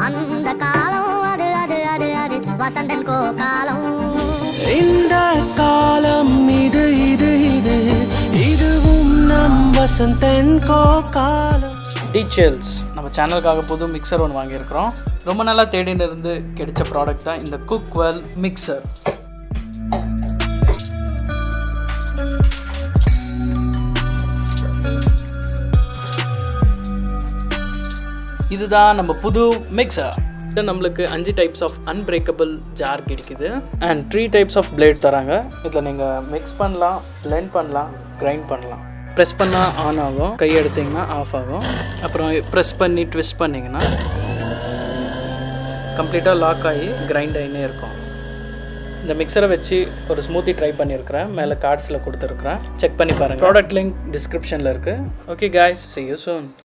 அந்த காலம் அது அது அது அது வசந்தன் கோ காலம் இந்த காலம் இது இது இது இதுவும் நம் வசந்தன் கோ காலம் டீச்சர்ஸ் நம்ம சேனலுக்காக புது மிக்சர் ஒன்று வாங்கியிருக்கிறோம் ரொம்ப நாளாக தேடின்னு இருந்து கிடைச்ச ப்ராடக்ட் தான் இந்த குக் வெல் மிக்சர் இதுதான் நம்ம புது மிக்சர் இது நம்மளுக்கு அஞ்சு டைப்ஸ் ஆஃப் அன்பிரேக்கபிள் ஜார் கிடைக்குது and three types of blade தராங்க இதில் நீங்கள் மிக்ஸ் பண்ணலாம் blend பண்ணலாம் கிரைண்ட் பண்ணலாம் ப்ரெஸ் பண்ணால் ஆன் ஆகும் கை எடுத்தீங்கன்னா ஆஃப் ஆகும் அப்புறம் ப்ரெஸ் பண்ணி ட்விஸ்ட் பண்ணிங்கன்னா கம்ப்ளீட்டாக லாக் ஆகி கிரைண்ட் ஆகினே இருக்கும் இந்த மிக்சரை வச்சு ஒரு ஸ்மூத்தி ட்ரை பண்ணியிருக்கிறேன் மேலே கார்ட்ஸில் கொடுத்துருக்குறேன் செக் பண்ணி பாருங்கள் ப்ராடக்ட் லிங்க் டிஸ்கிரிப்ஷனில் இருக்குது okay guys see you soon